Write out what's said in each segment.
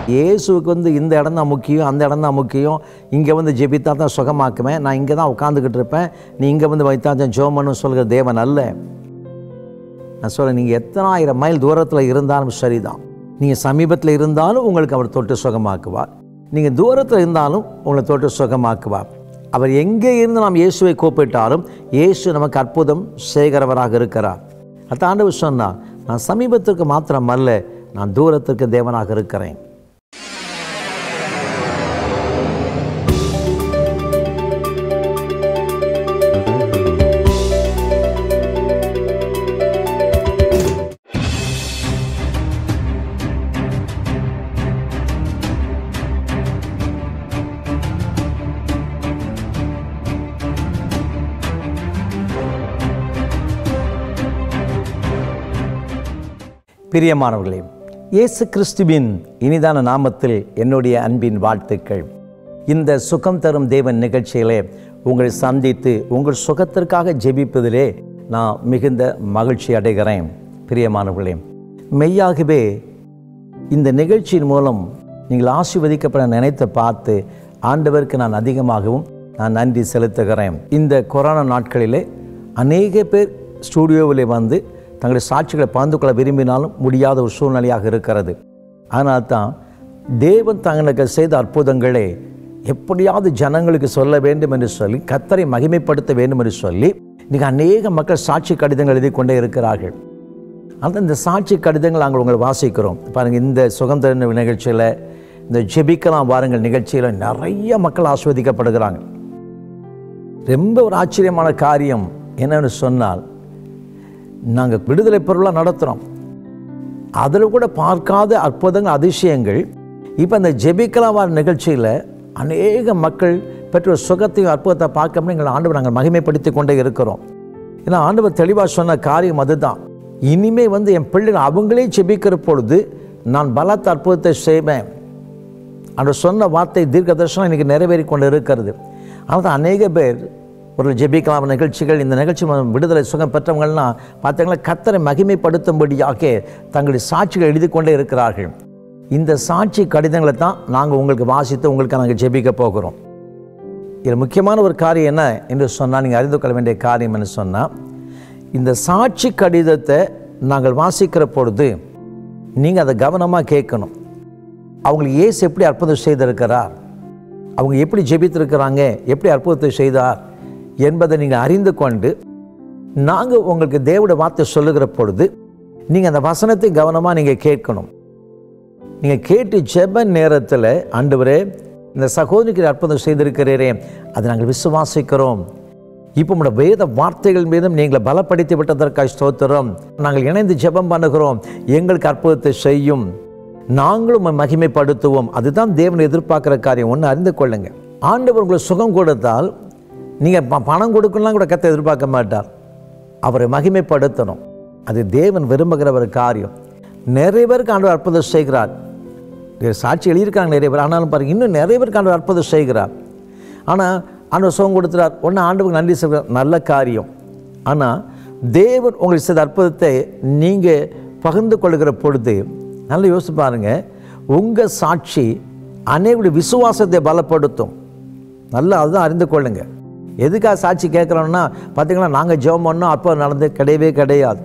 இயேசுவுக்கு வந்து இந்த இடம் தான் முக்கியம் அந்த இடம் தான் முக்கியம் இங்கே வந்து ஜெபித்தா தான் சுகமாக்குவேன் நான் இங்கே தான் உட்காந்துக்கிட்டு இருப்பேன் நீ இங்கே வந்து வைத்தா தான் ஜோமன்னு சொல்கிற தேவன் அல்ல நான் சொல்கிறேன் நீங்கள் எத்தனாயிரம் மைல் தூரத்தில் இருந்தாலும் சரிதான் நீங்கள் சமீபத்தில் இருந்தாலும் உங்களுக்கு அவர் தொட்டு சுகமாக்குவார் நீங்கள் தூரத்தில் இருந்தாலும் உங்களை தொட்டு சுகமாக்குவார் அவர் எங்கே இருந்து நாம் இயேசுவை கூப்பிட்டாலும் இயேசு நமக்கு அற்புதம் செய்கிறவராக இருக்கிறார் அத்த ஆண்டவர் சொன்னார் நான் சமீபத்திற்கு மாத்திரம் அல்ல நான் தூரத்திற்கு தேவனாக இருக்கிறேன் பிரியமானவர்களே இயேசு கிறிஸ்துவின் இனிதான நாமத்தில் என்னுடைய அன்பின் வாழ்த்துக்கள் இந்த சுகம் தரும் தேவன் நிகழ்ச்சியிலே உங்களை சந்தித்து உங்கள் சுகத்திற்காக ஜெபிப்பதிலே நான் மிகுந்த மகிழ்ச்சி அடைகிறேன் பிரியமானவர்களே மெய்யாகவே இந்த நிகழ்ச்சியின் மூலம் நீங்கள் ஆசீர்வதிக்கப்பட நினைத்து பார்த்து ஆண்டவருக்கு நான் அதிகமாகவும் நான் நன்றி செலுத்துகிறேன் இந்த கொரோனா நாட்களிலே அநேக பேர் ஸ்டூடியோவில் வந்து தங்களுடைய சாட்சிகளை பகிர்ந்து கொள்ள விரும்பினாலும் முடியாத ஒரு சூழ்நிலையாக இருக்கிறது அதனால் தான் தேவன் தங்களுக்கு செய்த அற்புதங்களை எப்படியாவது ஜனங்களுக்கு சொல்ல வேண்டும் என்று சொல்லி கத்தரை மகிமைப்படுத்த வேண்டும் என்று சொல்லி இன்றைக்கி அநேக மக்கள் சாட்சி கடிதங்கள் எழுதி கொண்டே இருக்கிறார்கள் அந்த இந்த சாட்சி கடிதங்கள் நாங்கள் உங்களை வாசிக்கிறோம் பாருங்கள் இந்த சுகம் தரும் நிகழ்ச்சியில் இந்த ஜெபிக்கலாம் வாருங்கள் நிகழ்ச்சியில் நிறைய மக்கள் ஆஸ்வதிக்கப்படுகிறாங்க ரொம்ப ஒரு ஆச்சரியமான காரியம் என்னன்னு சொன்னால் நாங்கள் விடுதலை பொருளாக நடத்துகிறோம் அதில் கூட பார்க்காத அற்புதங்கள் அதிசயங்கள் இப்போ இந்த ஜெபிக்கலாம் வார நிகழ்ச்சியில் அநேக மக்கள் பெற்ற சுகத்தையும் அற்புதத்தை பார்க்க எங்கள் ஆண்டவர் நாங்கள் மகிமைப்படுத்தி கொண்டே இருக்கிறோம் ஏன்னா ஆண்டவர் தெளிவாக சொன்ன காரியம் அதுதான் இனிமே வந்து என் பிள்ளைகள் அவங்களே ஜெபிக்கிற பொழுது நான் பலத்த அற்புதத்தை செய்வேன் அந்த சொன்ன வார்த்தை தீர்க்க தரிசனம் இன்றைக்கி நிறைவேறி கொண்டு இருக்கிறது ஆனால் தான் அநேக பேர் ஒரு ஜெபிக்கலாம் நிகழ்ச்சிகள் இந்த நிகழ்ச்சி விடுதலை சுகம் பெற்றவங்கள்லாம் பார்த்தீங்களா கத்தரை மகிமைப்படுத்தும்படியாக தங்களுடைய சாட்சிகள் எழுதி கொண்டே இருக்கிறார்கள் இந்த சாட்சி கடிதங்களை தான் நாங்கள் உங்களுக்கு வாசித்து உங்களுக்கு நாங்கள் ஜெபிக்க போகிறோம் இதில் முக்கியமான ஒரு காரியம் என்ன என்று சொன்னால் நீங்கள் அறிந்து கொள்ள வேண்டிய காரியம் என்று சொன்னால் இந்த சாட்சி கடிதத்தை நாங்கள் வாசிக்கிற பொழுது நீங்கள் அதை கவனமாக கேட்கணும் அவங்களுக்கு இயேசு எப்படி அற்புதம் செய்திருக்கிறார் அவங்க எப்படி ஜெபித்திருக்கிறாங்க எப்படி அற்புதத்தை செய்தார் என்பதை நீங்கள் அறிந்து கொண்டு நாங்கள் உங்களுக்கு தேவோட வார்த்தை சொல்லுகிற பொழுது நீங்கள் அந்த வசனத்தை கவனமாக நீங்கள் கேட்கணும் நீங்கள் கேட்டு ஜெப நேரத்தில் ஆண்டவரே இந்த சகோதரிக்கு அற்புதம் செய்திருக்கிறீரே அதை நாங்கள் விசுவாசிக்கிறோம் இப்போ உங்களோட வேத வார்த்தைகள் மீதும் நீங்களை பலப்படுத்தி விட்டதற்காக ஸ்தோத்திரம் நாங்கள் இணைந்து ஜெபம் பண்ணுகிறோம் எங்களுக்கு அற்புதத்தை செய்யும் நாங்களும் உம்மை மகிமைப்படுத்துவோம் அதுதான் தேவன் எதிர்பார்க்குற காரியம் ஒன்று அறிந்து கொள்ளுங்க ஆண்டவர் உங்களுக்கு சுகம் கொடுத்தால் நீங்கள் ப- பணம் கொடுக்கலாம் கூட கத்தை எதிர்பார்க்க மாட்டார் அவரை மகிமைப்படுத்தணும் அது தேவன் விரும்புகிற ஒரு காரியம் நிறைய பேருக்கு ஆண்டவர் அற்புதம் செய்கிறார் இது சாட்சி எழுதியிருக்காங்க நிறைய பேர் ஆனாலும் பாருங்க இன்னும் நிறைய பேருக்கு ஆண்டவர் அற்புதம் செய்கிறார் ஆனால் ஆண்டவர் சுகம் கொடுத்துறார் ஒன்று ஆண்டவருக்கு நன்றி செய்கிறார் நல்ல காரியம் ஆனால் தேவன் உங்களுக்கு செய்த அற்புதத்தை நீங்கள் பகிர்ந்து கொள்கிற பொழுது நல்லா யோசிச்சு பாருங்க உங்கள் சாட்சி அநேகருடைய விசுவாசத்தை பலப்படுத்தும் நல்லா அதுதான் அறிந்து கொள்ளுங்க எதுக்காக சாட்சி கேட்குறோம்னா பார்த்தீங்களா நாங்கள் ஜெபம் பண்ணோம் அப்போ நடந்து கிடையவே கிடையாது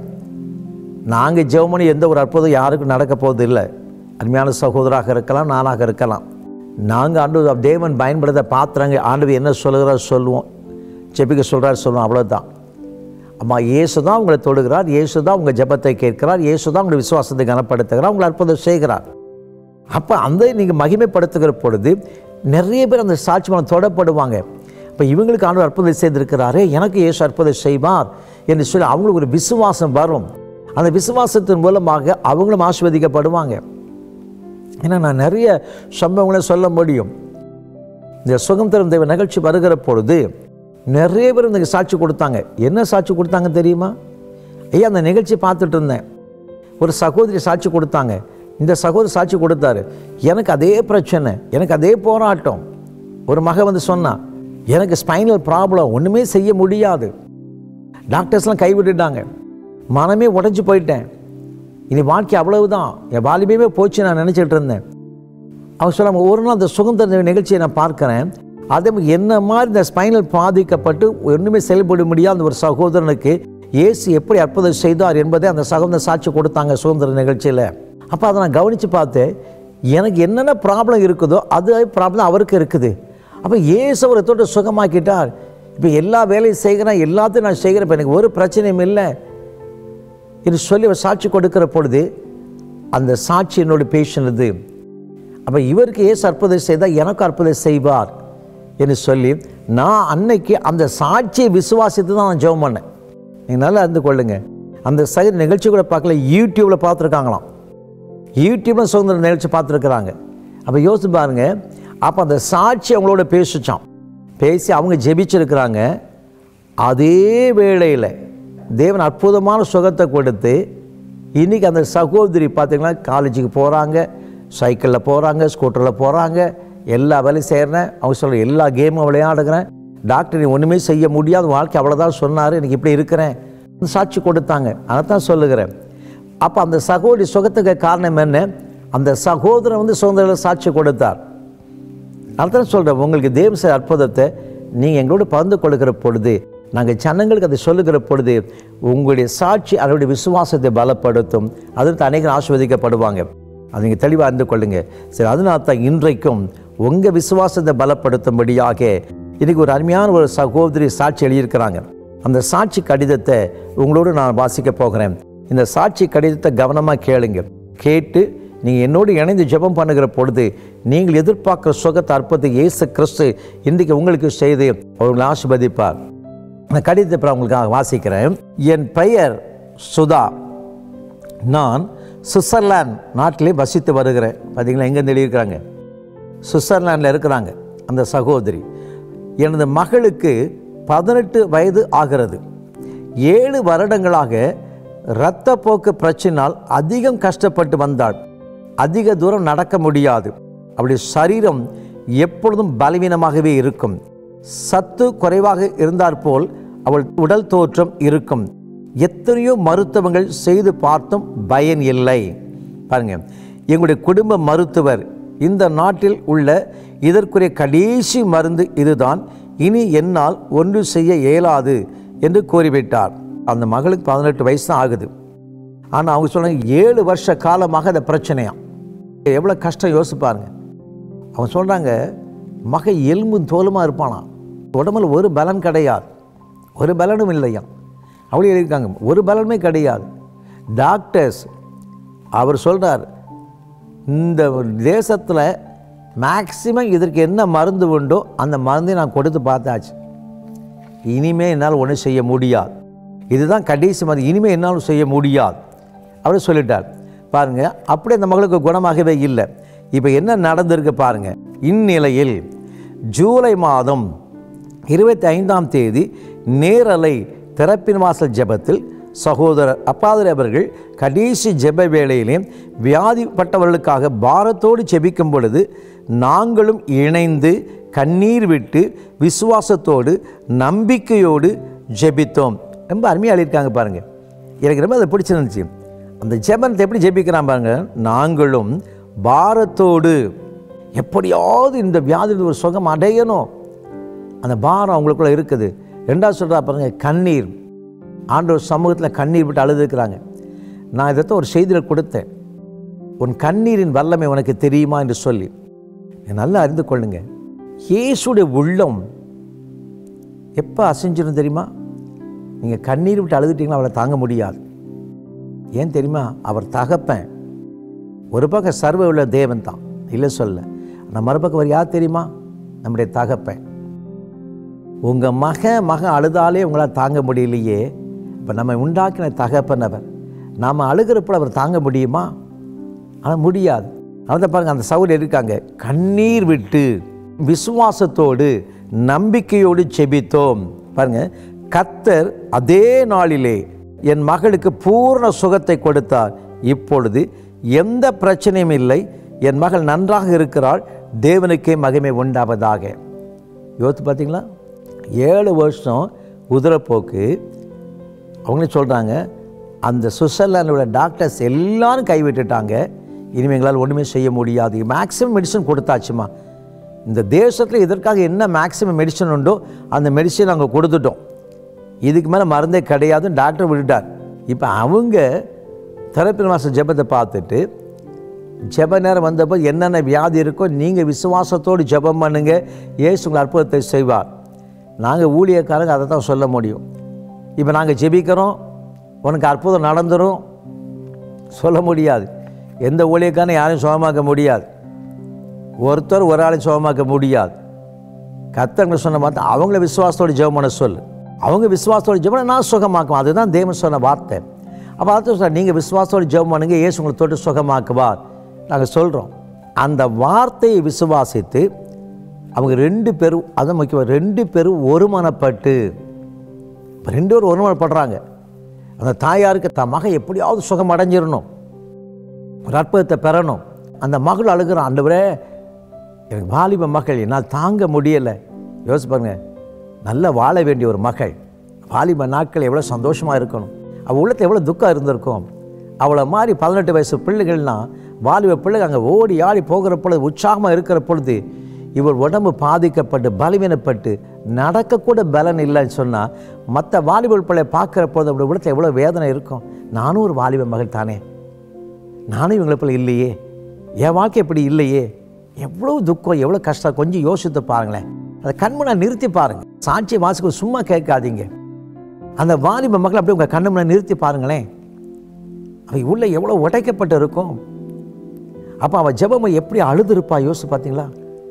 நாங்கள் ஜெபம் பண்ணி எந்த ஒரு அற்புதம் யாருக்கும் நடக்க போவது இல்லை அருமையான சகோதராக இருக்கலாம் நானாக இருக்கலாம் நாங்கள் ஆண்டு தேவன் பயன்படுத்த பாத்திரங்க ஆண்டு என்ன சொல்லுகிறார் சொல்லுவோம் ஜெபிக்க சொல்கிறார் சொல்லுவோம் அவ்வளோதான் அம்மா இயேசு தான் உங்களை தொடுகிறார் இயேசு தான் உங்கள் ஜெபத்தை கேட்கிறார் இயேசு தான் உங்களை விசுவாசத்தை கனப்படுத்துகிறார் உங்களை அற்புதம் செய்கிறார் அப்போ அந்த நீங்கள் மகிமைப்படுத்துகிற பொழுது நிறைய பேர் அந்த சாட்சி மனம் தொடப்படுவாங்க இப்போ இவங்களுக்கு ஆண்டவர் அற்புதம் செய்திருக்கிறாரே எனக்கு இயேசு அற்புதம் செய்வார் என்று சொல்லி அவங்களுக்கு ஒரு விசுவாசம் வரும் அந்த விசுவாசத்தின் மூலமாக அவங்களும் ஆஸ்வதிக்கப்படுவாங்க ஏன்னா நான் நிறைய சம்பவங்களை சொல்ல முடியும் இந்த சுகம் தரும் தெய்வ நிகழ்ச்சி வருகிற பொழுது நிறைய பேர் இந்த சாட்சி கொடுத்தாங்க என்ன சாட்சி கொடுத்தாங்க தெரியுமா ஐயா அந்த நிகழ்ச்சி பார்த்துட்டு இருந்தேன் ஒரு சகோதரி சாட்சி கொடுத்தாங்க இந்த சகோதரி சாட்சி கொடுத்தாரு எனக்கு அதே பிரச்சனை எனக்கு அதே போராட்டம் ஒரு மக வந்து சொன்னான் எனக்கு ஸ்பைனல் ப்ராப்ளம் ஒன்றுமே செய்ய முடியாது டாக்டர்ஸ்லாம் கைவிட்டுட்டாங்க மனமே உடைஞ்சு போயிட்டேன் இனி வாழ்க்கை அவ்வளவுதான் என் வாலிபமே போச்சு நான் நினச்சிட்டு இருந்தேன் அவங்க சொல்லாங்க ஒரு நாள் அந்த சுதந்திர நிகழ்ச்சியை நான் பார்க்குறேன் அதே மாதிரி என்ன மாதிரி இந்த ஸ்பைனல் பாதிக்கப்பட்டு ஒன்றுமே செயல்பட முடியாத ஒரு சகோதரனுக்கு இயேசு எப்படி அற்புதம் செய்தார் என்பதை அந்த சகோதர சாட்சி கொடுத்தாங்க சுதந்திர நிகழ்ச்சியில் அப்போ அதை நான் கவனித்து பார்த்தேன் எனக்கு என்னென்ன ப்ராப்ளம் இருக்குதோ அது ப்ராப்ளம் அவருக்கு இருக்குது அப்போ இயேசு அவரை தொட்டு சுகமாக்கிட்டார் இப்போ எல்லா வேலையும் செய்கிறேன் எல்லாத்தையும் நான் செய்கிறேன் இப்போ எனக்கு ஒரு பிரச்சனையும் இல்லை என்று சொல்லி அவர் சாட்சி கொடுக்கிற பொழுது அந்த சாட்சி என்னோடு பேசினது அப்போ இவருக்கு ஏசு அற்புதம் செய்தால் எனக்கு அற்புதம் செய்வார் என்று சொல்லி நான் அன்னைக்கு அந்த சாட்சியை விசுவாசித்து தான் நான் ஜெபம் பண்ணேன் நீங்கள் நல்லா அறிந்து கொள்ளுங்க அந்த சைடு நிகழ்ச்சி கூட பார்க்கல யூடியூப்பில் பார்த்துருக்காங்களாம் யூடியூப்பில் சுதந்திர நிகழ்ச்சி பார்த்துருக்குறாங்க அப்போ யோசிச்சு பாருங்க அப்போ அந்த சாட்சி அவங்களோட பேசிச்சான் பேசி அவங்க ஜெபிச்சிருக்கிறாங்க அதே வேளையில் தேவன் அற்புதமான சுகத்தை கொடுத்து இன்றைக்கி அந்த சகோதரி பார்த்தீங்கன்னா காலேஜுக்கு போகிறாங்க சைக்கிளில் போகிறாங்க ஸ்கூட்டரில் போகிறாங்க எல்லா வேலையும் செய்கிறேன் அவங்க சொல்கிற எல்லா கேமும் விளையாடுகிறேன் டாக்டர் நீ ஒன்றுமே செய்ய முடியாத வாழ்க்கை அவ்வளோதான் சொன்னார் எனக்கு இப்படி இருக்கிறேன் சாட்சி கொடுத்தாங்க அதை தான் சொல்லுகிறேன் அப்போ அந்த சகோதரி சுகத்துக்கு காரணம் என்ன அந்த சகோதரன் வந்து சுதந்திர சாட்சி கொடுத்தார் அதான் சொல்கிறேன் உங்களுக்கு தேவ செய்த அற்புதத்தை நீங்கள் எங்களோட பகிர்ந்து கொள்கிற பொழுது நாங்கள் ஜனங்களுக்கு அதை சொல்லுகிற பொழுது உங்களுடைய சாட்சி அதனுடைய விசுவாசத்தை பலப்படுத்தும் அதற்கு அநேகர் ஆஸ்வதிக்கப்படுவாங்க அது நீங்கள் தெளிவாக அறிந்து கொள்ளுங்க சரி அதனால தான் இன்றைக்கும் உங்கள் விசுவாசத்தை பலப்படுத்தும்படியாக இன்னைக்கு ஒரு அருமையான ஒரு சகோதரி சாட்சி எழுதியிருக்கிறாங்க அந்த சாட்சி கடிதத்தை உங்களோடு நான் வாசிக்க போகிறேன் இந்த சாட்சி கடிதத்தை கவனமாக கேளுங்க கேட்டு நீங்கள் என்னோடு இணைந்து ஜெபம் பண்ணுகிற பொழுது நீங்கள் எதிர்பார்க்குற சுகத்தை அற்புதத்தை இயேசு கிறிஸ்து இன்றைக்கு உங்களுக்கு செய்து அவர்களை ஆசிர்வதிப்பார் அந்த கடிதத்தை இப்போ உங்களுக்காக வாசிக்கிறேன் என் பெயர் சுதா நான் சுவிட்சர்லாந்து நாட்டிலே வசித்து வருகிறேன் பார்த்தீங்களா எங்கே எழுதியிருக்கிறாங்க சுவிட்சர்லாண்டில் இருக்கிறாங்க அந்த சகோதரி எனது மகளுக்கு பதினெட்டு வயது ஆகிறது ஏழு வருடங்களாக இரத்தப்போக்கு பிரச்சினால் அதிகம் கஷ்டப்பட்டு வந்தாள் அதிக தூரம் நடக்க முடியாது அவளுடைய சரீரம் எப்பொழுதும் பலவீனமாகவே இருக்கும் சத்து குறைவாக இருந்தாற்போல் அவள் உடல் தோற்றம் இருக்கும் எத்தனையோ மருத்துவங்கள் செய்து பார்த்தும் பயன் இல்லை பாருங்க எங்களுடைய குடும்ப மருத்துவர் இந்த நாட்டில் உள்ள இதற்குரிய கடைசி மருந்து இதுதான் இனி என்னால் ஒன்று செய்ய இயலாது என்று கூறிவிட்டார் அந்த மகளுக்கு பதினெட்டு வயசு தான் ஆகுது ஆனால் அவங்க சொல்றாங்க ஏழு வருஷ காலமாக அந்த பிரச்சனையாம் எவ்வளோ கஷ்டம் யோசிச்சு பாருங்க அவங்க சொல்கிறாங்க மக எலும்பும் தோலுமாக இருப்பானாம் உடம்புல ஒரு பலன் கிடையாது ஒரு பலனும் இல்லையாம் அப்படி எழுதியிருக்காங்க ஒரு பலனுமே கிடையாது டாக்டர்ஸ் அவர் சொல்கிறார் இந்த தேசத்தில் மேக்சிமம் இதற்கு என்ன மருந்து உண்டோ அந்த மருந்தை நான் கொடுத்து பார்த்தாச்சு இனிமே என்னால் ஒன்றும் செய்ய முடியாது இதுதான் கடைசி மருந்து இனிமே என்னாலும் செய்ய முடியாது அப்படி சொல்லிட்டார் பாருங்க அப்படியே அந்த மகளுக்கு குணமாகவே இல்லை இப்போ என்ன நடந்திருக்கு பாருங்க இந்நிலையில் ஜூலை மாதம் இருபத்தி ஐந்தாம் தேதி நேரலை திறப்பின் வாசல் ஜெபத்தில் சகோதரர் அப்பாதர் அவர்கள் கடைசி ஜெப வேளையிலே வியாதிப்பட்டவர்களுக்காக பாரத்தோடு ஜெபிக்கும் பொழுது நாங்களும் இணைந்து கண்ணீர் விட்டு விசுவாசத்தோடு நம்பிக்கையோடு ஜெபித்தோம் ரொம்ப அருமையாக எழுதியிருக்காங்க பாருங்க எனக்கு ரொம்ப அதை பிடிச்சிருந்துச்சு அந்த ஜெபனத்தை எப்படி ஜெபிக்கிறான் பாருங்க நாங்களும் பாரத்தோடு எப்படியாவது இந்த வியாதியில் ஒரு சுகம் அடையணும் அந்த பாரம் அவங்களுக்குள்ள இருக்குது ரெண்டாவது சொல்கிறா பாருங்க கண்ணீர் ஆண்டவர் சமூகத்தில் கண்ணீர் விட்டு அழுதுக்கிறாங்க நான் இதைத்தான் ஒரு செய்தியில் கொடுத்தேன் உன் கண்ணீரின் வல்லமை உனக்கு தெரியுமா என்று சொல்லி நீங்க நல்லா அறிந்து கொள்ளுங்க இயேசுடைய உள்ளம் எப்போ அசைஞ்சிரும் தெரியுமா நீங்கள் கண்ணீர் விட்டு அழுதுட்டீங்கன்னா அவளை தாங்க முடியாது ஏன் தெரியுமா அவர் தகப்பன் ஒரு பக்கம் சர்வ உள்ள தேவன் தான் இல்லை சொல்ல ஆனால் மறுபக்கம் அவர் யார் தெரியுமா நம்முடைய தகப்பன் உங்கள் மக மக அழுதாலே உங்களால் தாங்க முடியலையே இப்போ நம்ம உண்டாக்கின தகப்பன் அவர் நாம் அழுகிறப்ப அவர் தாங்க முடியுமா ஆனால் முடியாது அதை பாருங்க அந்த சவுல் இருக்காங்க கண்ணீர் விட்டு விசுவாசத்தோடு நம்பிக்கையோடு செபித்தோம் பாருங்க கத்தர் அதே நாளிலே என் மகளுக்கு பூர்ண சுகத்தை கொடுத்தார் இப்பொழுது எந்த பிரச்சனையும் இல்லை என் மகள் நன்றாக இருக்கிறாள் தேவனுக்கே மகிமை உண்டாவதாக யோசித்து பார்த்தீங்களா ஏழு வருஷம் உதிரப்போக்கு அவங்களே சொல்கிறாங்க அந்த சுவிட்சர்லாண்டோட டாக்டர்ஸ் எல்லாரும் கைவிட்டுட்டாங்க இனிமேல் எங்களால் ஒன்றுமே செய்ய முடியாது மேக்ஸிமம் மெடிசன் கொடுத்தாச்சுமா இந்த தேசத்தில் இதற்காக என்ன மேக்ஸிமம் மெடிசன் உண்டோ அந்த மெடிசன் நாங்கள் கொடுத்துட்டோம் இதுக்கு மேலே மருந்தே கிடையாதுன்னு டாக்டர் விட்டுட்டார் இப்போ அவங்க தெரப்பி மாதம் ஜெபத்தை பார்த்துட்டு ஜெப நேரம் வந்தப்போ என்னென்ன வியாதி இருக்கோ நீங்கள் விசுவாசத்தோடு ஜெபம் பண்ணுங்க இயேசு உங்கள் அற்புதத்தை செய்வார் நாங்கள் ஊழியக்காரங்க அதை தான் சொல்ல முடியும் இப்போ நாங்கள் ஜெபிக்கிறோம் உனக்கு அற்புதம் நடந்துரும் சொல்ல முடியாது எந்த ஊழியக்காரனும் யாரையும் சுகமாக்க முடியாது ஒருத்தர் ஒரு ஆளையும் சுகமாக்க முடியாது கத்தங்க சொன்ன வார்த்தை அவங்கள விசுவாசத்தோடு ஜெபம் பண்ண சொல்லு அவங்க விசுவாசத்தோடு ஜெபம் பண்ண நான் சுகமாக்குவேன் அதுதான் தேவன் சொன்ன வார்த்தை அப்போ அடுத்து சொல்ல நீங்கள் விசுவாசத்தோடு ஜெபம் பண்ணுங்க இயேசு உங்களை தொட்டு சுகமாக்குவார் நாங்கள் சொல்கிறோம் அந்த வார்த்தையை விசுவாசித்து அவங்க ரெண்டு பேரும் அதான் முக்கியம் ரெண்டு பேரும் ஒருமனப்பட்டு இப்போ ரெண்டு பேரும் ஒருமனப்படுறாங்க அந்த தாயாருக்கு தன் மகன் எப்படியாவது சுகம் அடைஞ்சிடணும் ஒரு அற்புதத்தை பெறணும் அந்த மகள் அழுகிறான் ஆண்டவரே எனக்கு வாலிப மகள் என்னால் தாங்க முடியலை யோசிச்சு பாருங்க நல்லா வாழ வேண்டிய ஒரு மகள் வாலிப நாட்கள் எவ்வளோ சந்தோஷமாக இருக்கணும் அவள் உள்ளத்தில் எவ்வளோ துக்கம் இருந்திருக்கும் அவளை மாதிரி பதினெட்டு வயசு பிள்ளைகள்னா வாலிப பிள்ளைகள் அங்கே ஓடி ஆடி போகிற பொழுது உற்சாகமாக இருக்கிற பொழுது இவள் உடம்பு பாதிக்கப்பட்டு பலவீனப்பட்டு நடக்கக்கூட பலன் இல்லைன்னு சொன்னால் மற்ற வாலிப பிள்ளை பார்க்குற பொழுது அவளோட உள்ளத்தில் எவ்வளோ வேதனை இருக்கும் நானும் ஒரு வாலிப மகள் தானே நானும் இவங்களை போல இல்லையே என் வாழ்க்கை இப்படி இல்லையே எவ்வளோ துக்கம் எவ்வளோ கஷ்டம் கொஞ்சம் யோசித்து பாருங்களேன் அதை கண்முனை நிறுத்தி பாருங்க சாட்சி வாசிக்க சும்மா கேட்காதீங்க அந்த வாலிப மக்கள் அப்படியே உங்கள் கண்ணு முன்னாடி நிறுத்தி பாருங்களேன் அவை உள்ள எவ்வளோ உடைக்கப்பட்டு இருக்கும் அப்போ அவள் ஜெபம் எப்படி அழுதுருப்பா யோசிச்சு பார்த்தீங்களா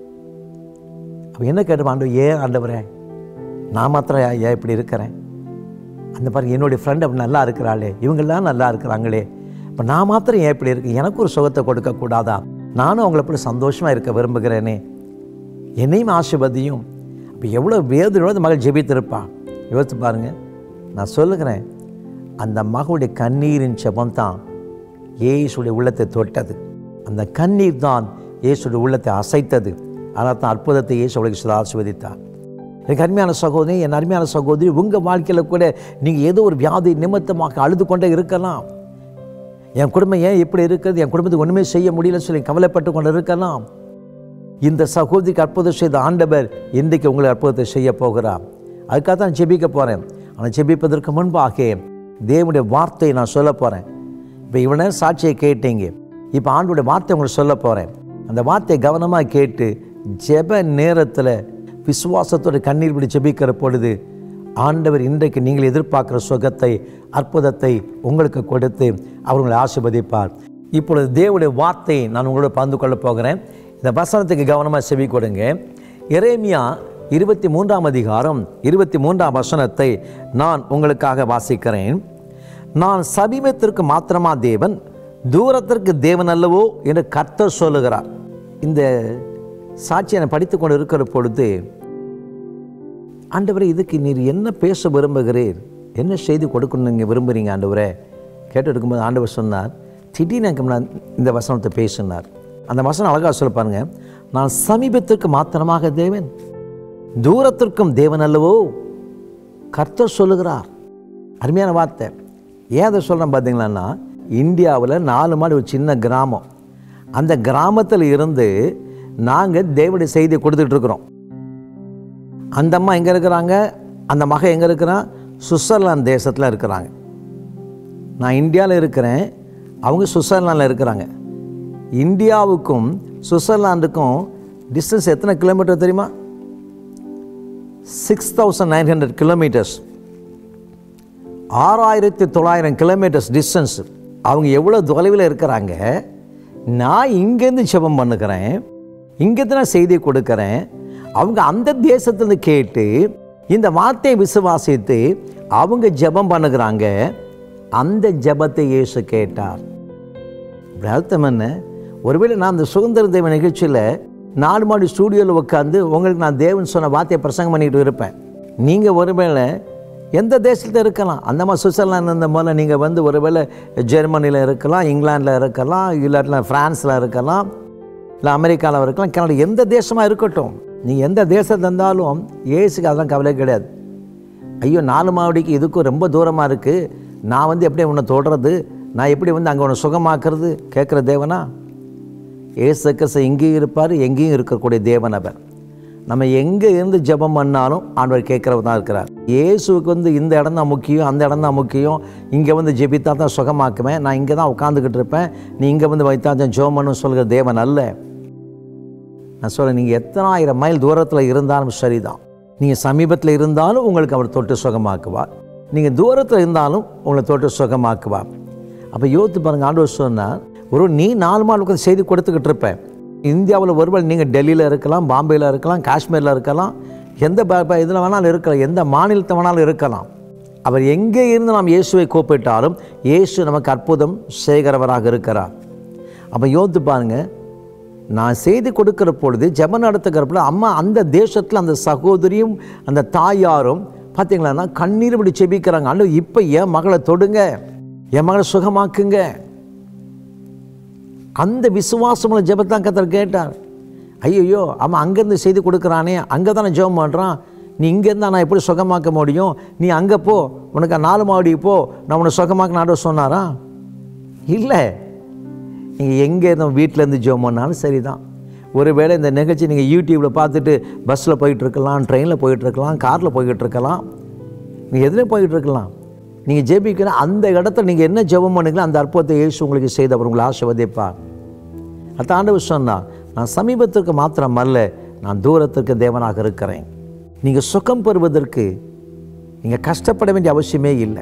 அவள் என்ன கேட்டு ஆண்டு ஏன் ஆண்டவரே நான் மாத்திரம் ஏன் ஏன் இப்படி இருக்கிறேன் அந்த பாருங்க என்னுடைய ஃப்ரெண்ட் அப்படி நல்லா இருக்கிறாளே இவங்கெல்லாம் நல்லா இருக்கிறாங்களே இப்போ நான் மாத்திரம் ஏன் இப்படி இருக்கு எனக்கு ஒரு சுகத்தை கொடுக்கக்கூடாதா நானும் அவங்கள போல சந்தோஷமாக இருக்க விரும்புகிறேனே என்னையும் ஆசிர்வதியும் அப்போ எவ்வளோ வேதனையோட அந்த மகள் ஜெபித்திருப்பான் யோசித்து பாருங்க நான் சொல்லுகிறேன் அந்த மகளுடைய கண்ணீரின் ஜெபம் தான் இயேசுடைய உள்ளத்தை தொட்டது அந்த கண்ணீர் தான் இயேசுடைய உள்ளத்தை அசைத்தது அதனால் தான் அற்புதத்தை இயேசு உலக ஆசிர்வதித்தார் எனக்கு அருமையான சகோதரி என் அருமையான சகோதரி உங்கள் வாழ்க்கையில் கூட நீங்கள் ஏதோ ஒரு வியாதி நிமித்தமாக அழுது கொண்டே இருக்கலாம் என் குடும்பம் ஏன் இப்படி இருக்குது என் குடும்பத்துக்கு ஒன்றுமே செய்ய முடியலன்னு சொல்லி கவலைப்பட்டு கொண்டு இருக்கலாம் இந்த சகோதரிக்கு அற்புதம் செய்த ஆண்டவர் இன்றைக்கு உங்களை அற்புதத்தை செய்ய போகிறார் அதுக்காக தான் ஜெபிக்க போகிறேன் ஆனால் ஜெபிப்பதற்கு முன்பாக தேவனுடைய வார்த்தையை நான் சொல்ல போகிறேன் இப்போ இவனை சாட்சியை கேட்டீங்க இப்போ ஆண்டுடைய வார்த்தை உங்களுக்கு சொல்ல போகிறேன் அந்த வார்த்தையை கவனமாக கேட்டு ஜெப நேரத்தில் விசுவாசத்தோட கண்ணீர் விட்டு ஜெபிக்கிற பொழுது ஆண்டவர் இன்றைக்கு நீங்கள் எதிர்பார்க்குற சுகத்தை அற்புதத்தை உங்களுக்கு கொடுத்து அவர் உங்களை ஆசிர்வதிப்பார் இப்பொழுது தேவனுடைய வார்த்தையை நான் உங்களோட பகிர்ந்து கொள்ள போகிறேன் இந்த வசனத்துக்கு கவனமாக செவி கொடுங்க எரேமியா இருபத்தி மூன்றாம் அதிகாரம் இருபத்தி மூன்றாம் வசனத்தை நான் உங்களுக்காக வாசிக்கிறேன் நான் சமீபத்திற்கு மாத்திரமா தேவன் தூரத்திற்கு தேவன் அல்லவோ என்று கர்த்தர் சொல்லுகிறார் இந்த சாட்சியை நான் படித்து கொண்டு இருக்கிற பொழுது ஆண்டவரே இதுக்கு நீர் என்ன பேச விரும்புகிறீர் என்ன செய்தி கொடுக்கணும் நீங்கள் விரும்புகிறீங்க ஆண்டவரே கேட்டு இருக்கும்போது ஆண்டவர் சொன்னார் திடீர்னு எனக்கு நான் இந்த வசனத்தை பேசினார் அந்த வசனம் அழகாக சொல்ல பாருங்க நான் சமீபத்திற்கு மாத்திரமாக தேவன் தூரத்திற்கும் தேவன் அல்லவோ கர்த்தர் சொல்லுகிறார் அருமையான வார்த்தை ஏன் அதை சொல்கிறேன் பார்த்தீங்களன்னா இந்தியாவில் நாலு மாடி ஒரு சின்ன கிராமம் அந்த கிராமத்தில் இருந்து நாங்கள் தேவனுடைய செய்தியை கொடுத்துட்டு இருக்கிறோம் அந்த அம்மா எங்கே இருக்கிறாங்க அந்த மகன் எங்கே இருக்கிறான் சுவிட்சர்லாந்து தேசத்தில் இருக்கிறாங்க நான் இந்தியாவில் இருக்கிறேன் அவங்க சுவிட்சர்லாண்டில் இருக்கிறாங்க இந்தியாவுக்கும் சுவிட்சர்லாண்டுக்கும் டிஸ்டன்ஸ் எத்தனை கிலோமீட்டர் தெரியுமா six thousand nine hundred kilometres ஆறாயிரத்தி தொள்ளாயிரம் கிலோமீட்டர்ஸ் டிஸ்டன்ஸ் அவங்க எவ்வளோ தொலைவில் இருக்கிறாங்க நான் இங்கேருந்து ஜெபம் பண்ணுக்கிறேன் இங்கேருந்து நான் செய்தி கொடுக்குறேன் அவங்க அந்த தேசத்துலேருந்து கேட்டு இந்த வார்த்தையை விசுவாசித்து அவங்க ஜெபம் பண்ணுகிறாங்க அந்த ஜெபத்தை இயேசு கேட்டார் இப்படி அர்த்தம் என்ன ஒருவேளை நான் அந்த சுதந்திர தேவ நிகழ்ச்சியில் நாலு மாடி ஸ்டூடியோவில் உட்காந்து உங்களுக்கு நான் தேவன் சொன்ன வார்த்தையை பிரசங்கம் பண்ணிட்டு இருப்பேன் நீங்கள் ஒருவேளை எந்த தேசத்தில் இருக்கலாம் அந்த மாதிரி சுவிட்சர்லாந்து இருந்த போல நீங்கள் வந்து ஒருவேளை ஜெர்மனியில் இருக்கலாம் இங்கிலாந்தில் இருக்கலாம் இல்லாட்டினா ஃப்ரான்ஸில் இருக்கலாம் இல்லை அமெரிக்காவில் இருக்கலாம் கனடா எந்த தேசமாக இருக்கட்டும் நீங்கள் எந்த தேசத்தில் இருந்தாலும் ஏசுக்கு அதெல்லாம் கவலை கிடையாது ஐயோ நாலு மாவடிக்கு இதுக்கும் ரொம்ப தூரமாக இருக்குது நான் வந்து எப்படி உன்னை தொடுறது நான் எப்படி வந்து அங்கே உன்னை சுகமாக்குறது கேட்குற தேவனா ஏசு கிறிஸ்து இங்கேயும் இருப்பார் எங்கேயும் இருக்கக்கூடிய தேவன் அவர் நம்ம எங்கே இருந்து ஜெபம் பண்ணாலும் ஆண்டவர் கேட்குறவர் தான் இருக்கிறார் இயேசுவுக்கு வந்து இந்த இடம் தான் முக்கியம் அந்த இடம் தான் முக்கியம் இங்கே வந்து ஜெபித்தா தான் சுகமாக்குவேன் நான் இங்கே தான் உட்காந்துக்கிட்டு இருப்பேன் நீ இங்கே வந்து வைத்தா தான் ஜெபம் பண்ணு சொல்கிற தேவன் அல்ல நான் சொல்கிறேன் நீங்கள் எத்தனாயிரம் மைல் தூரத்தில் இருந்தாலும் சரிதான் நீங்கள் சமீபத்தில் இருந்தாலும் உங்களுக்கு அவர் தொட்டு சுகமாக்குவார் நீங்கள் தூரத்தில் இருந்தாலும் உங்களை தொட்டு சுகமாக்குவார் அப்போ யோசித்து பாருங்கள் ஆண்டவர் சொன்னார் ஒரு நீ நாலு நாள் உட்காந்து செய்தி கொடுத்துக்கிட்டு இருப்பேன் இந்தியாவில் ஒருவேளை நீங்கள் டெல்லியில் இருக்கலாம் பாம்பேயில் இருக்கலாம் காஷ்மீரில் இருக்கலாம் எந்த இதில் வேணாலும் இருக்கலாம் எந்த மாநிலத்தை வேணாலும் இருக்கலாம் அவர் எங்கே இருந்து நாம் இயேசுவை கூப்பிட்டாலும் இயேசு நமக்கு அற்புதம் செய்கிறவராக இருக்கிறார் அப்போ யோசித்து பாருங்க நான் செய்தி கொடுக்கிற பொழுது ஜெபம் நடத்துகிற பொழுது அம்மா அந்த தேசத்தில் அந்த சகோதரியும் அந்த தாயாரும் பார்த்தீங்களான்னா கண்ணீர் விட்டு செபிக்கிறாங்க அண்ணு இப்போ என் மகளை தொடுங்க என் மகளை சுகமாக்குங்க அந்த விசுவாசமுள்ள ஜெபத்தான் கத்தர் கேட்டார் ஐயோ அவன் அங்கேருந்து செய்தி கொடுக்குறானே அங்கே தானே ஜெபம் பண்ணுறான் நீ இங்கேருந்து நான் எப்படி சுகமாக்க முடியும் நீ அங்கே போ உனக்கு நாலு மாடி போ நான் உன்னை சுகமாக்க ஆண்டவர் சொன்னாரா இல்லை நீங்கள் எங்கே இருந்தோம் வீட்டிலேருந்து ஜெபம் பண்ணாலும் சரிதான் ஒருவேளை இந்த நிகழ்ச்சி நீங்கள் யூடியூப்பில் பார்த்துட்டு பஸ்ஸில் போயிட்டு இருக்கலாம் ட்ரெயினில் போயிட்டு இருக்கலாம் காரில் போய்கிட்டு இருக்கலாம் நீங்கள் எதில் போயிட்டு இருக்கலாம் நீங்கள் ஜெபிக்கிற அந்த இடத்துல நீங்கள் என்ன ஜெபம் பண்ணுங்களோ அந்த அற்புதத்தை இயேசு உங்களுக்கு செய்து அவர் உங்களை ஆசிர்வதிப்பார் அத்த ஆண்டவர் சொன்னார் நான் சமீபத்திற்கு மாத்திரம் அல்ல நான் தூரத்திற்கு தேவனாக இருக்கிறேன் நீங்கள் சுகம் பெறுவதற்கு நீங்கள் கஷ்டப்பட வேண்டிய அவசியமே இல்லை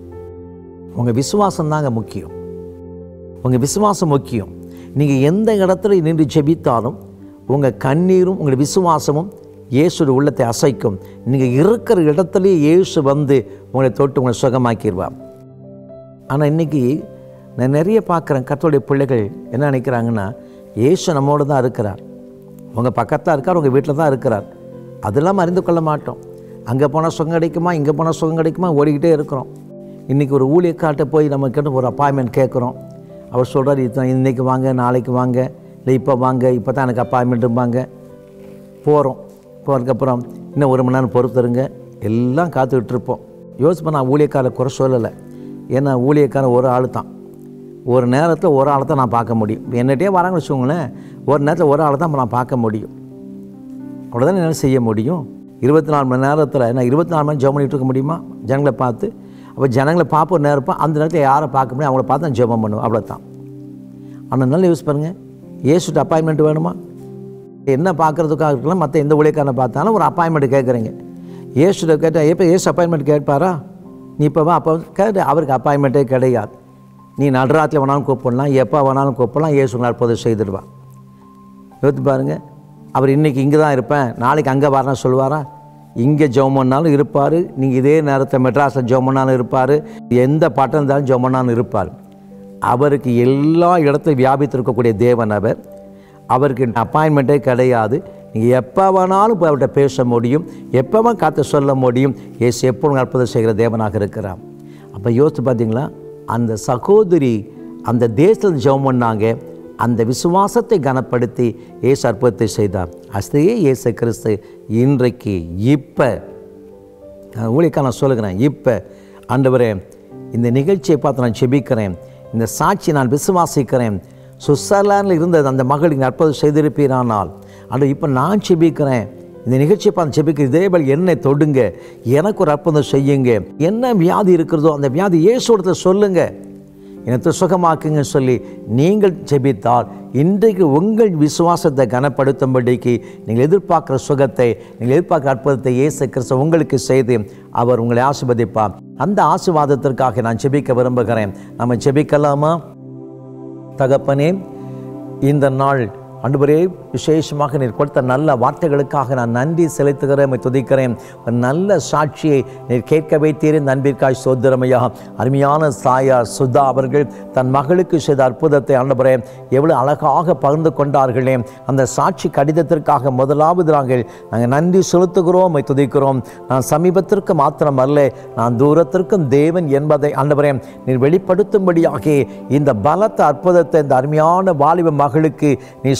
உங்கள் விசுவாசம் தாங்க முக்கியம் உங்கள் விசுவாசம் முக்கியம் நீங்கள் எந்த இடத்துல நின்று ஜெபித்தாலும் உங்கள் கண்ணீரும் உங்கள் விசுவாசமும் இயேசுடைய உள்ளத்தை அசைக்கும் நீங்கள் இருக்கிற இடத்துலையே இயேசு வந்து உங்களை தொட்டு உங்களை சுகமாக்கிடுவார் ஆனால் இன்றைக்கி நான் நிறைய பார்க்குறேன் கத்தோடைய பிள்ளைகள் என்ன நினைக்கிறாங்கன்னா இயேசு நம்மோடு தான் இருக்கிறார் உங்கள் பக்கத்தான் இருக்கார் உங்கள் வீட்டில் தான் இருக்கிறார் அதெல்லாம் அறிந்து கொள்ள மாட்டோம் அங்கே போனால் சுகம் கிடைக்குமா இங்கே போனால் சுகம் கிடைக்குமா ஓடிக்கிட்டே இருக்கிறோம் இன்றைக்கி ஒரு ஊழியக்காட்ட போய் நம்ம கிட்ட ஒரு அப்பாயின்மெண்ட் கேட்குறோம் அவர் சொல்கிறார் இத்தனை இன்றைக்கி வாங்க நாளைக்கு வாங்க இல்லை இப்போ வாங்க இப்போ தான் எனக்கு அப்பாயின்மெண்ட்டும்பாங்க போகிறோம் போகிறதுக்கப்புறம் இன்னும் ஒரு மணி நேரம் பொறுத்துருங்க எல்லாம் காத்துக்கிட்டு இருப்போம் யோசிப்பேன் நான் ஊழியக்காரை குறை சொல்லலை ஏன்னா ஊழியக்காரன் ஒரு ஆள் தான் ஒரு நேரத்தில் ஒரு ஆளை தான் நான் பார்க்க முடியும் என்னட்டே வராங்கன்னு வச்சுக்கோங்களேன் ஒரு நேரத்தில் ஒரு ஆளை தான் நான் பார்க்க முடியும் அவ்வளோதான் என்னால் செய்ய முடியும் இருபத்தி நாலு மணி நேரத்தில் நான் இருபத்தி நாலு மணி ஜெபம் பண்ணிட்டு இருக்க முடியுமா ஜனங்களை பார்த்து அப்போ ஜனங்களை பார்ப்ப நேரம் இருப்பேன் அந்த நேரத்தில் யாரை பார்க்க முடியும் அவங்கள பார்த்து நான் ஜெபம் பண்ணுவேன் அவ்வளோதான் ஆனால் நல்லா யூஸ் பண்ணுங்கள் ஏசுட்டு அப்பாயின்மெண்ட் வேணுமா என்ன பார்க்குறதுக்காக இருக்கலாம் மற்ற எந்த ஊழியக்காரனை பார்த்தாலும் ஒரு அப்பாயின்மெண்ட் கேட்குறீங்க ஏசுட்ட கேட்டால் எப்போ ஏசு அப்பாயின்மெண்ட் கேட்பாரா நீ இப்போ வா அப்போ கேட்டு அவருக்கு அப்பாயின்மெண்ட்டே கிடையாது நீ நடுராத்தில் வேணாலும் கூப்பிடலாம் எப்போ வேணாலும் கூப்பிடலாம் ஏசு அற்புதம் செய்துடுவா யோசித்து பாருங்க அவர் இன்றைக்கி இங்கே தான் இருப்பேன் நாளைக்கு அங்கே வரேன் சொல்லுவாரா இங்கே ஜெபம் பண்ணாலும் இருப்பார் நீங்கள் இதே நேரத்தை மெட்ராஸில் ஜெபம் பண்ணாலும் இருப்பார் எந்த பாட்டம் இருந்தாலும் ஜெபம் பண்ணாலும் இருப்பார் அவருக்கு எல்லா இடத்தையும் வியாபித்திருக்கக்கூடிய தேவன் அவர் அவருக்கு அப்பாயின்மெண்ட்டே கிடையாது நீங்கள் எப்போ வேணாலும் போய் அவர்கிட்ட பேச முடியும் எப்போ காத்து சொல்ல முடியும் ஏசு எப்போ அற்புதம் செய்கிற தேவனாக இருக்கிறான் அப்போ யோசித்து பார்த்தீங்களா அந்த சகோதரி அந்த தேசத்தில் ஜெபம் பண்ணாங்க அந்த விசுவாசத்தை கனப்படுத்தி இயேசு அற்புதத்தை செய்தார் அஸ்தையே இயேசு கிறிஸ்து இன்றைக்கு இப்போ ஊழியக்காக நான் சொல்லுகிறேன் இப்போ ஆண்டவரே இந்த நிகழ்ச்சியை பார்த்து நான் செபிக்கிறேன் இந்த சாட்சி நான் விசுவாசிக்கிறேன் சுவிட்சர்லாண்டில் இருந்தது அந்த மகளுக்கு அற்புதம் செய்திருப்பீரானால் ஆண்டு இப்போ நான் செபிக்கிறேன் இந்த நிகழ்ச்சியை பார்த்து செபிக்கிற இதேபோல் என்னை தொடுங்க எனக்கு ஒரு அற்புதம் செய்யுங்க என்ன வியாதி இருக்கிறதோ அந்த வியாதி இயேசுடத்தை சொல்லுங்கள் எனக்கு சுகமாக்குங்க சொல்லி நீங்கள் ஜெபித்தால் இன்றைக்கு உங்கள் விசுவாசத்தை கனப்படுத்தும்படிக்கு நீங்கள் எதிர்பார்க்குற சுகத்தை நீங்கள் எதிர்பார்க்குற அற்புதத்தை இயேசு கிறிஸ்து உங்களுக்கு செய்து அவர் உங்களை ஆசிர்வதிப்பார் அந்த ஆசீர்வாதத்திற்காக நான் ஜெபிக்க விரும்புகிறேன் நம்ம ஜெபிக்கலாமா தகப்பனே இந்த நாள் அன்றுவரே விசேஷமாக நீர் கொடுத்த நல்ல வார்த்தைகளுக்காக நான் நன்றி செலுத்துகிறேன் உம்மை துதிக்கிறேன் ஒரு நல்ல சாட்சியை நீர் கேட்க வைத்தீர் இந்த அன்பிற்காய் சோதரமையா அருமையான சாயார் சுதா அவர்கள் தன் மகளுக்கு செய்த அற்புதத்தை ஆண்டவரே எவ்வளவு அழகாக பகிர்ந்து கொண்டார்களே அந்த சாட்சி கடிதத்திற்காக முதலாவது நாங்கள் நாங்கள் நன்றி செலுத்துகிறோம் உம்மை துதிக்கிறோம் நான் சமீபத்திற்கு மாத்திரம் அல்ல நான் தூரத்திற்கும் தேவன் என்பதை ஆண்டவரே நீர் வெளிப்படுத்தும்படியாக இந்த பலத்த அற்புதத்தை இந்த அருமையான வாலிப மகளுக்கு நீ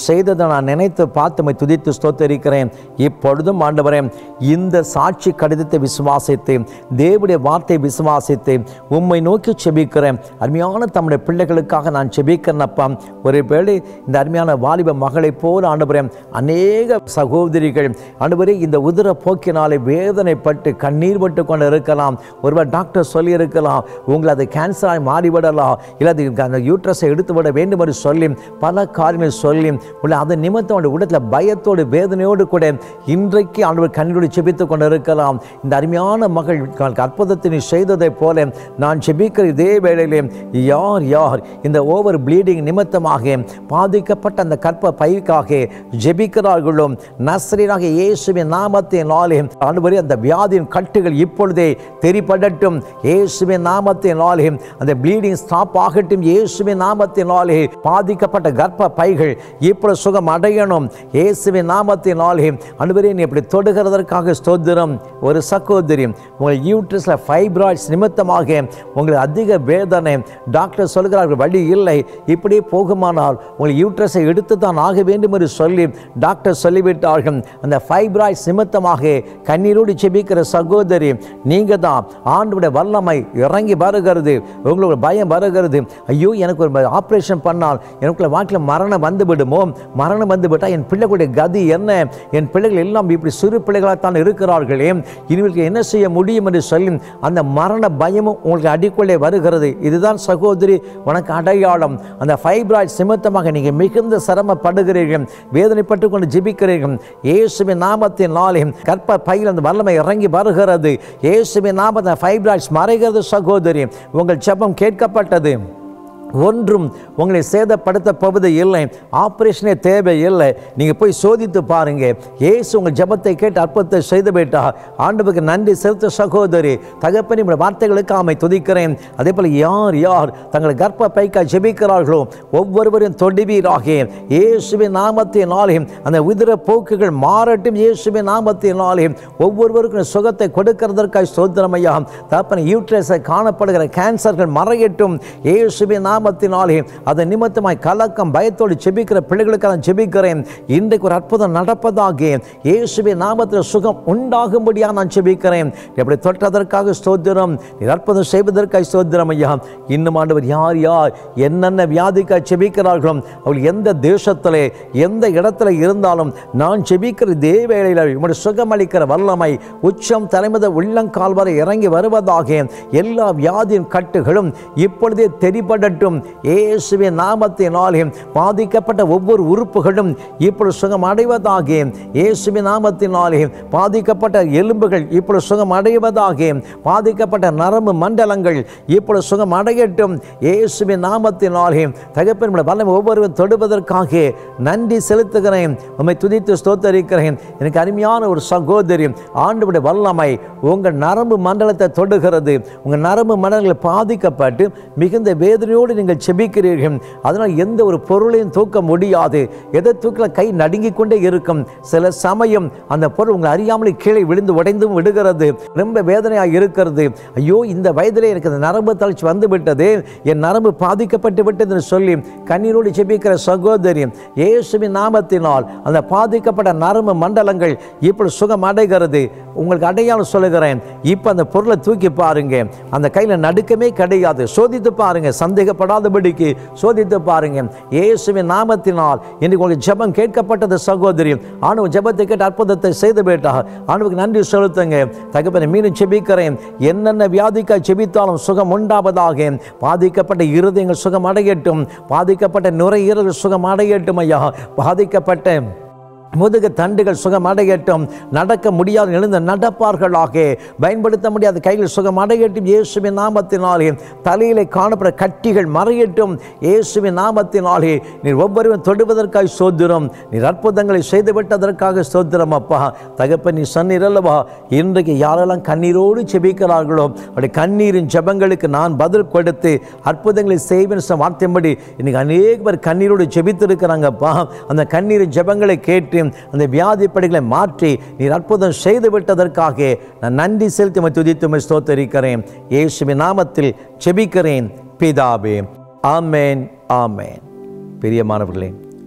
செய்ததை நான் நினைத்து பார்த்து உம்மை துதித்து ஸ்தோத்தரிக்கிறேன் இப்பொழுதும் ஆண்டவரே இந்த சாட்சி கடிதத்தை விசுவாசித்து தேவனுடைய வார்த்தை விசுவாசித்து உம்மை நோக்கி செபிக்கிறேன் அருமையான தம்முடைய பிள்ளைகளுக்காக நான் செபிக்கிறேன் அப்பா ஒரு வேளை இந்த அருமையான வாலிப மகளைப் போல ஆண்டவரே அநேக சகோதரிகள் ஆண்டவரே இந்த உதிர போக்கினாலே வேதனைப்பட்டு கண்ணீர் பட்டு கொண்டு இருக்கலாம் ஒருவர் டாக்டர் சொல்லியிருக்கலாம் உங்களை அது கேன்சராக மாறிவிடலாம் இல்லை அது அந்த யூட்ரஸை எடுத்து விட வேண்டும் என்று சொல்லி பல காரியங்கள் சொல்லி உள்ள அது நிமித்தம் அவருடைய உடத்தில் பயத்தோடு வேதனையோடு கூட இன்றைக்கு ஆண்டவர் கண்ணீரோடு செபித்து கொண்டு இருக்கலாம் இந்த அருமையான மகள் தனக்கு அற்புதத்தை நீ செய்ததைப் போல நான் செபிக்கிற இதே வேளையிலே யார் யார் இந்த ஓவர் ப்ளீடிங் நிமித்தமாக பாதிக்கப்பட்ட அந்த கற்ப பைக்காக ஜெபிக்கிறார்களோ நஸ்ரீனாக இயேசுவின் நாமத்தினாலே ஆண்டவரே அந்த வியாதியின் கட்டுகள் இப்பொழுதே தெரிப்படட்டும் இயேசுவின் நாமத்தினாலே அந்த ப்ளீடிங் ஸ்டாப் ஆகட்டும் இயேசுவின் நாமத்தினாலே பாதிக்கப்பட்ட கர்ப்ப பைகள் இப்பொழுது சுகம் அடையணும் இயேசுவின் நாமத்தினாலே ஆண்டவரே நீ இப்படி தொடுகிறதற்காக ஸ்தோத்திரம் ஒரு சகோதரி உங்கள் யூட்ரஸில் ஃபைப்ராய்ட்ஸ் நிமித்தமாக உங்களுக்கு அதிக வேதனை டாக்டர் சொல்கிறார்கள் வழி இல்லை இப்படி போகுமானால் உங்கள் யூட்ரஸை எடுத்து தான் ஆக வேண்டும் என்று சொல்லி டாக்டர் சொல்லிவிட்டார்கள் அந்த ஃபைப்ராய்ட்ஸ் நிமித்தமாக கண்ணீரோடு செபிக்கிற சகோதரி நீங்க தான் ஆண்டுடைய வல்லமை இறங்கி வருகிறது உங்களுக்கு பயம் வருகிறது ஐயோ எனக்கு ஒரு ஆப்ரேஷன் பண்ணால் எனக்குள்ள வாழ்க்கையில் மரணம் வந்து விடுமோ மரணம் வந்து விட்டால் என் பிள்ளைகளுடைய கதி என்ன என் பிள்ளைகள் எல்லாம் இப்படி சிறு பிள்ளைகளாகத்தான் இருக்கிறார்களே இனிமேல் என்ன செய்ய முடியும் என்று சொல்லி அந்த மரண பயமும் உங்களுக்கு அடிக்குள்ளே வருகிறது இதுதான் சகோதரி உனக்கு அடையாளம் அந்த ஃபைப்ராய்ட் நிமித்தமாக நீங்கள் மிகுந்த சிரமப்படுகிறீர்கள் வேதனைப்பட்டு கொண்டு ஜெபிக்கிறீர்கள் இயேசுவின் நாமத்தின் நாளே கற்ப பையில் அந்த வல்லமை இறங்கி வருகிறது இயேசுவின் நாமத்தை ஃபைப்ராய்ட்ஸ் மறைகிறது சகோதரி உங்கள் ஜெபம் கேட்கப்பட்டது ஒன்றும் உங்களை சேதப்படுத்த போவது இல்லை ஆப்ரேஷனே தேவை இல்லை நீங்கள் போய் சோதித்து பாருங்க ஏசு உங்கள் ஜெபத்தை கேட்டு அற்புதத்தை செய்து விட்டா ஆண்டவருக்கு நன்றி செலுத்த சகோதரி தகப்பனி உங்கள் வார்த்தைகளுக்கு ஆமை துதிக்கிறேன் அதே போல் யார் யார் தங்கள் கர்ப்ப பைக்கா ஜெபிக்கிறார்களோ ஒவ்வொருவரும் தொடுவீராக இயேசுவின் நாமத்தினாலே அந்த உதிர போக்குகள் மாறட்டும் இயேசுவின் நாமத்தினாலே ஒவ்வொருவருக்கும் சுகத்தை கொடுக்கிறதற்காக ஸ்தோத்திரம் ஐயா தகப்பன யூட்ரஸை காணப்படுகிற கேன்சர்கள் மறையட்டும் இயேசுவின் நாமத்தினாலே அதன் நிமித்தமாய் கலக்கம் பயத்தோடு செபிக்கிற பிள்ளைகளுக்கு நான் செபிக்கிறேன் இன்றைக்கு ஒரு அற்புதம் நடப்பதாக இயேசுவின் நாமத்தில் சுகம் உண்டாகும்படியாக நான் செபிக்கிறேன் எப்படி தொட்டதற்காக ஸ்தோத்திரம் நீர் அற்புதம் செய்வதற்காக ஸ்தோத்திரம் ஐயா இன்னும் ஆண்டவர் யார் யார் என்னென்ன வியாதிக்காக செபிக்கிறார்களோ அவள் எந்த தேசத்திலே எந்த இடத்துல இருந்தாலும் நான் செபிக்கிற இதே வேளையில் உம்முடைய சுகமளிக்கிற வல்லமை உச்சம் தலைமுத உள்ளங்கால் வரை இறங்கி வருவதாக எல்லா வியாதியின் கட்டுகளும் இப்பொழுதே தெரிபடட்டும் இயேசுவின் நாமத்தினாலே பாதிக்கப்பட்ட ஒவ்வொரு உறுப்புகளும் இப்பொழுது சுகம் அடைவதாக இயேசுவின் நாமத்தினாலே பாதிக்கப்பட்ட எலும்புகள் இப்பொழுது சுகம் அடைவதாக பாதிக்கப்பட்ட நரம்பு மண்டலங்கள் இப்பொழுது சுகம் அடையட்டும் இயேசுவின் நாமத்தினாலே தகப்பன் வல்லமை ஒவ்வொருவரும் தொடுவதற்காக நன்றி செலுத்துகிறேன் உம்மை துதித்து ஸ்தோத்தரிக்கிறேன் எனக்கு அருமையான ஒரு சகோதரி ஆண்டவுடைய வல்லமை உங்கள் நரம்பு மண்டலத்தை தொடுகிறது உங்கள் நரம்பு மண்டலங்கள் பாதிக்கப்பட்டு மிகுந்த வேதனையோடு நீங்கள் செபிக்கிறீர்கள் அதனால் எந்த ஒரு பொருளையும் தூக்க முடியாது எதை தூக்கல கை நடுங்கிக் கொண்டே இருக்கும் சில சமயம் அந்த பொருள் உங்களை அறியாமலே கீழே விழுந்து உடைந்தும் விடுகிறது ரொம்ப வேதனையாக இருக்கிறது ஐயோ இந்த வயதிலே எனக்கு இந்த நரம்பு தளர்ச்சி வந்து விட்டது என் நரம்பு பாதிக்கப்பட்டு விட்டது என்று சொல்லி கண்ணீரோடு செபிக்கிற சகோதரி இயேசுவின் நாமத்தினால் அந்த பாதிக்கப்பட்ட நரம்பு மண்டலங்கள் இப்படி சுகம் அடைகிறது உங்களுக்கு அடையாளம் சொல்லுகிறேன் இப்போ அந்த பொருளை தூக்கி பாருங்க அந்த கையில் நடுக்கமே கிடையாது சோதித்து பாருங்க சந்தேகப்படாதபடிக்கு சோதித்து பாருங்க இயேசுவின் நாமத்தினால் இன்றைக்கு உங்களுக்கு ஜெபம் கேட்கப்பட்டது சகோதரி ஆணவ ஜெபத்தை கேட்டு அற்புதத்தை செய்து விட்டா ஆணுவுக்கு நன்றி செலுத்துங்க தகப்பனை மீண்டும் செபிக்கிறேன் என்னென்ன வியாதிக்காய் செபித்தாலும் சுகம் உண்டாவதாக பாதிக்கப்பட்ட இருதயங்கள் சுகம் அடையட்டும் பாதிக்கப்பட்ட நுரையீரல் சுகம் அடையட்டும் ஐயா பாதிக்கப்பட்ட முதுகு தண்டுகள் சுகம் அடையட்டும் நடக்க முடியாது எழுந்து நடப்பார்களாக பயன்படுத்த முடியாத கையில் சுகம் அடையட்டும் இயேசுவின் நாமத்தினாலே தலையிலே காணப்பட கட்டிகள் மறையட்டும் இயேசுவின் நாமத்தினாலே நீர் ஒவ்வொருவரும் தொடுவதற்காக சோத்திரம் நீர் அற்புதங்களை செய்துவிட்டதற்காக சோத்திரம் அப்பா தகப்ப நீ சொன்னீர் அல்லவா இன்றைக்கு யாரெல்லாம் கண்ணீரோடு செபிக்கிறார்களோ அப்படி கண்ணீரின் ஜெபங்களுக்கு நான் பதில் கொடுத்து அற்புதங்களை செய்வேன் சொன்ன வார்த்தையின்படி இன்னைக்கு அநேக பேர் கண்ணீரோடு ஜெபித்திருக்கிறாங்கப்பா அந்த கண்ணீரின் ஜெபங்களை கேட்டு அந்த வியாதி படைகளை மாற்றி நீர் அற்புதம் செய்து விட்டதற்காக நான் நன்றி செலுத்தி உம்மை துதித்து உம்மை ஸ்தோத்தரிக்கிறேன் இயேசுவின் நாமத்தில் செபிக்கிறேன் பிதாவே ஆமேன் ஆமேன் பிரியமானவர்களே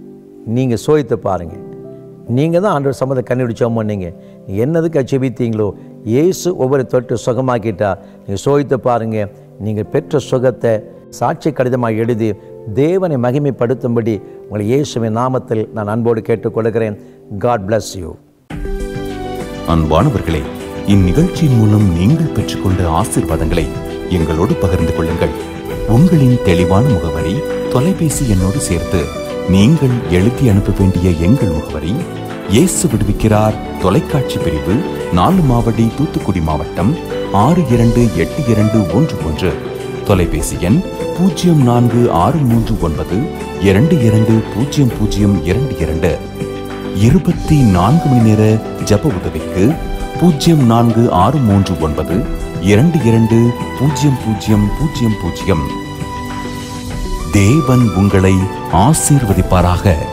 நீங்கள் சோதித்து பாருங்கள் நீங்கள் தான் ஆண்டவர் சம்மந்த கண்டுபிடிச்சோம் பண்ணீங்க நீ என்னதுக்கு செபித்தீங்களோ இயேசு ஒவ்வொரு தொட்டு சுகமாக்கிட்டா நீங்கள் சோதித்து பாருங்கள் நீங்கள் பெற்ற சுகத்தை சாட்சி கடிதமாக எழுதி தேவனை மகிமைப்படுத்தும்படி உங்களை இயேசுவின் நாமத்தில் நான் அன்போடு கேட்டுக்கொள்கிறேன் காட் bless யூ அன்பானவர்களே இந்நிகழ்ச்சியின் மூலம் நீங்கள் பெற்றுக்கொண்ட ஆசீர்வாதங்களை எங்களோடு பகிர்ந்து கொள்ளுங்கள் உங்களின் தெளிவான முகவரி தொலைபேசி எண்ணோடு சேர்த்து நீங்கள் எழுதி அனுப்ப வேண்டிய எங்கள் முகவரி இயேசு விடுவிக்கிறார் தொலைக்காட்சி பிரிவு நாலு மாவடி தூத்துக்குடி மாவட்டம் ஆறு இரண்டு எட்டு இரண்டு ஒன்று ஒன்று தொலைபேசி எண் பூஜ்ஜியம் நான்கு ஆறு மூன்று ஒன்பது இரண்டு இரண்டு பூஜ்ஜியம் பூஜ்ஜியம் இரண்டு இரண்டு இருபத்தி நான்கு மணி நேர ஜப உதவிக்கு பூஜ்ஜியம் நான்கு ஆறு மூன்று ஒன்பது இரண்டு இரண்டு பூஜ்ஜியம் பூஜ்ஜியம் பூஜ்ஜியம் பூஜ்ஜியம் தேவன் உங்களை ஆசீர்வதிப்பாராக